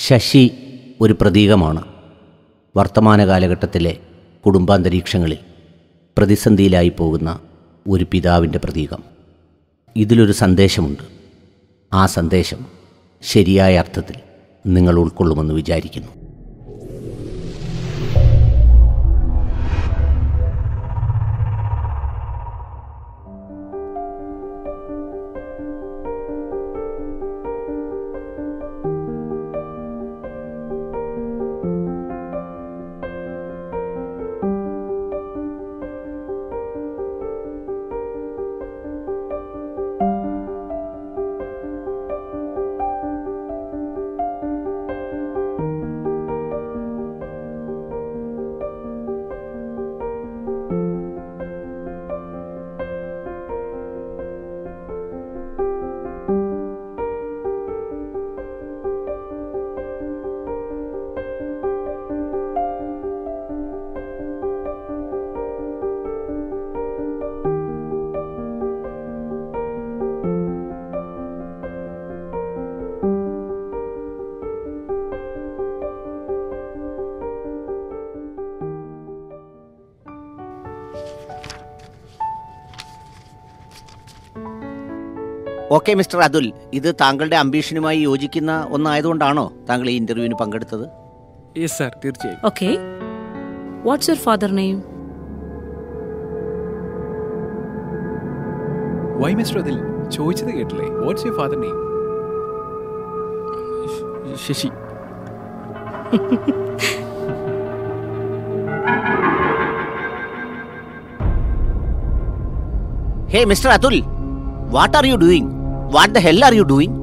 ശശി ഒരു പ്രതീകമാണ് വർത്തമാന കാലഘട്ടത്തിലെ കുടുംബാന്തരീക്ഷങ്ങളിൽ പ്രതിസന്ധിയിലായി പോകുന്ന ഒരു പിതാവിൻ്റെ പ്രതീകം ഇതിലൊരു സന്ദേശമുണ്ട് ആ സന്ദേശം ശരിയായ അർത്ഥത്തിൽ നിങ്ങൾ ഉൾക്കൊള്ളുമെന്ന് വിചാരിക്കുന്നു ഓക്കെ മിസ്റ്റർ അതുൽ ഇത് താങ്കളുടെ അംബീഷനുമായി യോജിക്കുന്ന ഒന്നായതുകൊണ്ടാണോ താങ്കൾ ഈ ഇന്റർവ്യൂവിന് പങ്കെടുത്തത് യെസ് സാർ തീർച്ചയായും Okay. What's your father name? Why mister അതിൽ ചോദിച്ചത് കേട്ടില്ലേ what's your father name Sasi hey mister Athul what are you doing what the hell are you doing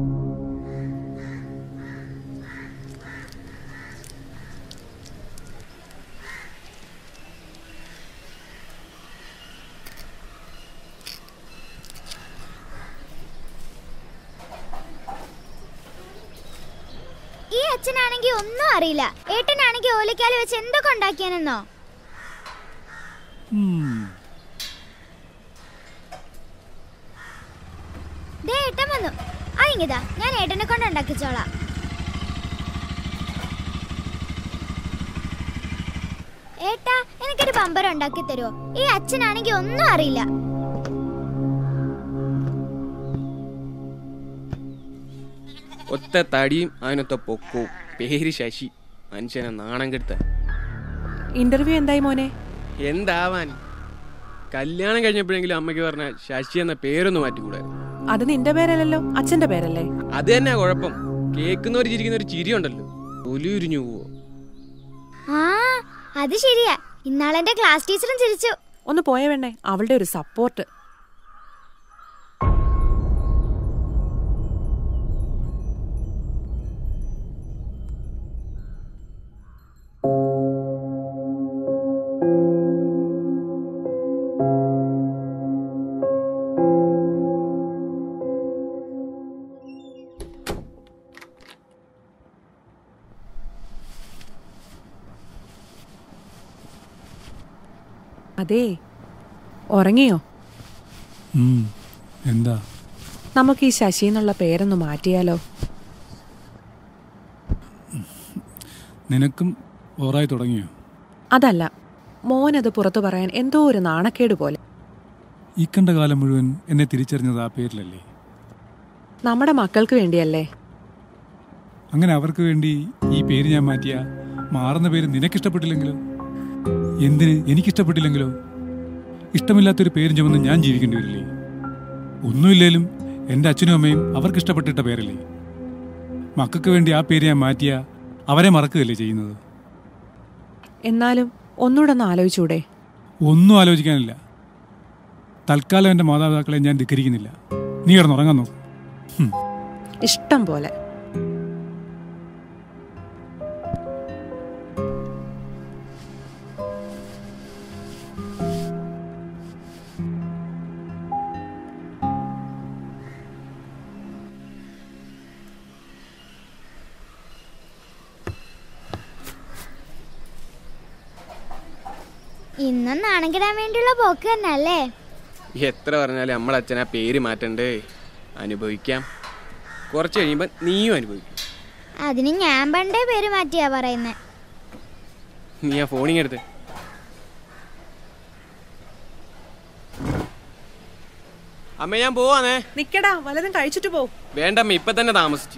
ഈ അച്ഛനാണെങ്കിൽ ഒന്നും അറിയില്ല ഏട്ടനാണെങ്കിൽ ഓലക്കാല് വെച്ച് എന്തൊക്കെ ഉണ്ടാക്കിയാനെന്നോ ദേ ഏട്ടൻ വന്നു ആ ഇങ്ങിതാ ഞാൻ ഏട്ടനെ കൊണ്ട് ഉണ്ടാക്കിച്ചോളാം ഏട്ടാ എനിക്കൊരു ബമ്പർ ഉണ്ടാക്കി തരുമോ ഈ അച്ഛനാണെങ്കിൽ ഒന്നും അറിയില്ല ഒത്ത തടിയും അതിനൊത്ത പൊക്കവും പേര് ശശി മനുഷ്യനെ നാണം കെടുത്ത ഇന്റർവ്യൂ എന്തായി മോനെ എന്താവാൻ കല്യാണം കഴിഞ്ഞപ്പോഴെങ്കിലും അമ്മയ്ക്ക് പറഞ്ഞ ശശി എന്ന പേരൊന്ന് മാറ്റിക്കൂടായിരുന്നു അത് നിന്റെ പേരല്ലല്ലോ അച്ഛന്റെ പേരല്ലേ അത് തന്നെ കുഴപ്പം കേൾക്കുന്നവർ ചിരിക്കുന്ന ഒരു ചിരി ഉണ്ടല്ലോ ഒലിയുരിഞ്ഞു പോവോ ആ അത് ശരിയാ ഇന്നാളെന്റെ ക്ലാസ് ടീച്ചറും ചിരിച്ചു ഒന്ന് പോയ വേണ്ടേ അവളുടെ ഒരു സപ്പോർട്ട് അതെ ഉറങ്ങിയോ ഉം, എന്താ നമുക്ക് ഈ ശശി എന്നുള്ള പേരൊന്ന് മാറ്റിയാലോ നിനക്കും ഓറായി തുടങ്ങിയോ അതല്ല മോനത് പുറത്തു പറയാൻ എന്തോ ഒരു നാണക്കേട് പോലെ ഈ കണ്ട കാലം മുഴുവൻ എന്നെ തിരിച്ചറിഞ്ഞത് ആ പേരിലല്ലേ നമ്മുടെ മക്കൾക്ക് വേണ്ടിയല്ലേ അങ്ങനെ അവർക്ക് വേണ്ടി ഈ പേര് ഞാൻ മാറ്റിയ മാറുന്ന പേര് നിനക്കിഷ്ടപ്പെട്ടില്ലെങ്കിലോ എന്തിന് എനിക്കിഷ്ടപ്പെട്ടില്ലെങ്കിലോ ഇഷ്ടമില്ലാത്തൊരു പേരും ചുമന്ന് ഞാൻ ജീവിക്കേണ്ടി വരില്ലേ ഒന്നുമില്ലേലും എൻ്റെ അച്ഛനും അമ്മയും അവർക്ക് ഇഷ്ടപ്പെട്ടിട്ട പേരല്ലേ മക്കൾക്ക് വേണ്ടി ആ പേര് ഞാൻ മാറ്റിയ അവരെ മറക്കുകയല്ലേ ചെയ്യുന്നത് എന്നാലും ഒന്നുകൂടെ ഒന്ന് ആലോചിച്ചൂടെ ഒന്നും ആലോചിക്കാനില്ല തൽക്കാലം എൻ്റെ മാതാപിതാക്കളെ ഞാൻ ധിക്കരിക്കുന്നില്ല നീ കിടന്നുറങ്ങാൻ നോക്കും ഇഷ്ടം പോലെ ഇന്നും നാണക്കിടാൻ വേണ്ടിയുള്ള പോക്ക് തന്നെ അല്ലേ എത്ര പറഞ്ഞാലും നമ്മളെ അച്ഛൻ ആ പേര് മാറ്റണ്ടേ അനുഭവിക്കാം കുറച്ച് കഴിയുമ്പോൾ നീയും അനുഭവിക്കും അതിന് ഞാൻ പണ്ടേ പേര് മാറ്റിയാ പറയുന്നേ നീ ആ ഫോണിങ് എടുത്ത് അമ്മ ഞാൻ പോവാന്നേ നിക്കടാ വല്ലതും കഴിച്ചിട്ട് പോ വേണ്ടമ്മ ഇപ്പൊ തന്നെ താമസിച്ചു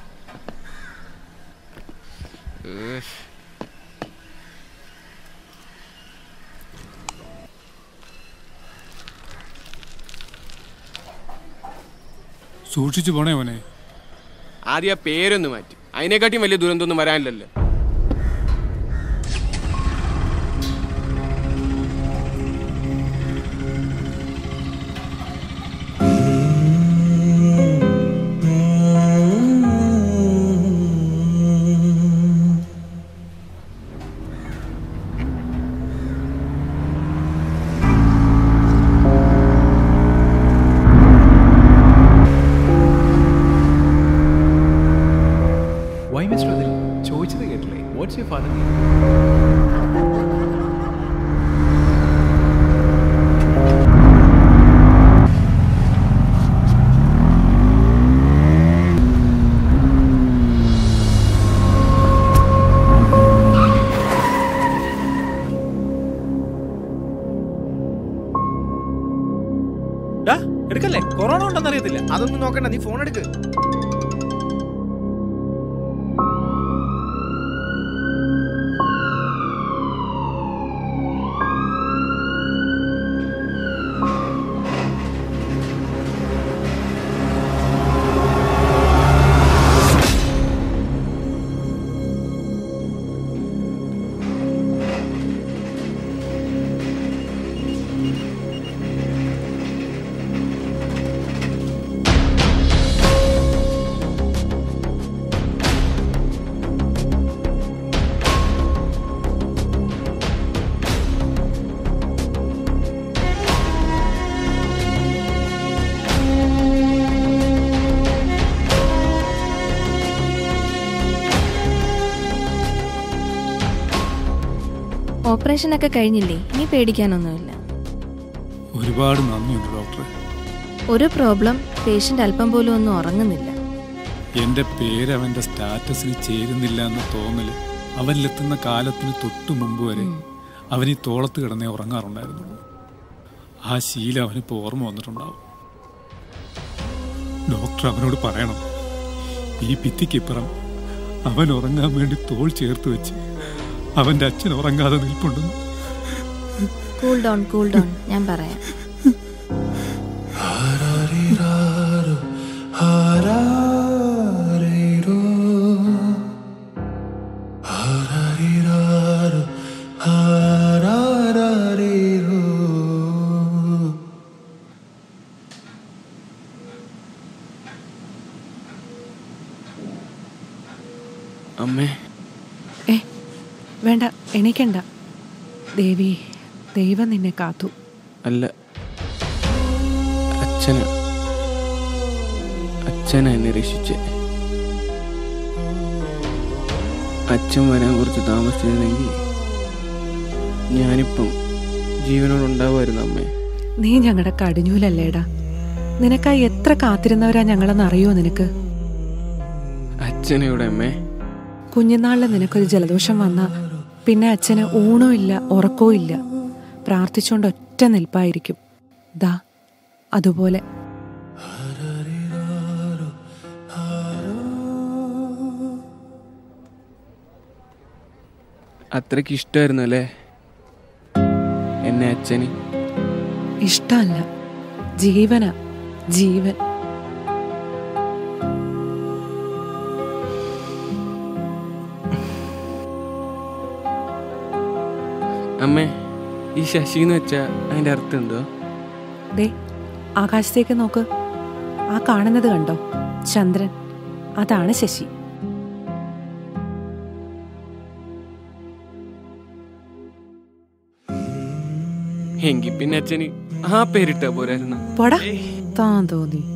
സൂക്ഷിച്ചു പോണേ മോനെ ആദ്യം ആ പേരൊന്ന് മാറ്റി അതിനെക്കാട്ടിയും വലിയ ദുരന്തമൊന്നും വരാനില്ലല്ലോ വൈ മിസ്റ്റർ അതിൽ ചോദിച്ചത് കേട്ടില്ലേ വാട്ട്സ് യുവർ ഫാദർ നെയിം എടുക്കല്ലേ കൊറോണ ഉണ്ടെന്ന് അറിയത്തില്ല അതൊന്നും നോക്കണ്ട നീ ഫോൺ എടുക്ക് ഓപ്പറേഷനൊക്കെ കഴിഞ്ഞില്ലേ ഇനി പേടിക്കാനൊന്നുമില്ല ഒരുപാട് നന്ദിയുണ്ട് ഡോക്ടറെ ഒരു പ്രോബ്ലം പേഷ്യൻ്റ് അല്പം പോലും ഒന്നും ഉറങ്ങുന്നില്ല എന്റെ പേര് അവന്റെ സ്റ്റാറ്റസിന് ചേരുന്നില്ല എന്ന തോന്നല് അവനിലെത്തുന്ന കാലത്തിന് തൊട്ടു മുമ്പ് വരെ അവൻ ഈ തോളത്ത് കിടന്നേ ഉറങ്ങാറുണ്ടായിരുന്നുള്ളൂ ആ ശീലം അവനിപ്പോൾ ഓർമ്മ വന്നിട്ടുണ്ടാവും ഡോക്ടർ അവനോട് പറയണം ഈ ഭിത്തിക്കിപ്പുറം അവൻ ഉറങ്ങാൻ വേണ്ടി തോൾ ചേർത്ത് വെച്ച് അവന്റെ അച്ഛൻ ഉറങ്ങാതെ നിൽപ്പുണ്ടെന്ന് കൂൾ ഡൗൺ കൂൾ ഡൗൺ ഞാൻ പറയാം അമ്മേ ഏ വേണ്ട എണീക്കണ്ട ദേവി ദൈവം നിന്നെ കാത്തു അല്ല അച്ഛന അച്ഛന എന്നെ രക്ഷിച്ച് അച്ഛൻ വരാൻ കുറച്ച് താമസിച്ചിരുന്നെങ്കിൽ ഞാനിപ്പം ജീവനോടുണ്ടാവുമായിരുന്നു അമ്മേ നീ ഞങ്ങളുടെ കടിഞ്ഞൂലല്ലേടാ നിനക്കായി എത്ര കാത്തിരുന്നവരാ ഞങ്ങളെന്ന് അറിയോ നിനക്ക് അച്ഛനെവിടെ അമ്മേ കുഞ്ഞുനാളിൽ നിനക്കൊരു ജലദോഷം വന്ന പിന്നെ അച്ഛന് ഊണോ ഇല്ല ഉറക്കോ ഇല്ല പ്രാർത്ഥിച്ചുകൊണ്ട് ഒറ്റ നിൽപ്പായിരിക്കും ദാ അതുപോലെ അത്രയ്ക്ക് ഇഷ്ടമായിരുന്നു അല്ലേ എന്നെ അച്ഛന് ഇഷ്ടമല്ല ജീവന ജീവൻ അമ്മേ ഈ ശശി എന്ന് വെച്ചാ അതിന്റെ അർത്ഥം എന്തോ ദേ ആകാശത്തേക്ക് നോക്ക് ആ കാണുന്നത് കണ്ടോ ചന്ദ്രൻ അതാണ് ശശി എങ്കിൽ പിന്നെ അച്ഛന് ആ പേരിട്ടാ പോരായിരുന്നു പോടാ താൻ തോന്നി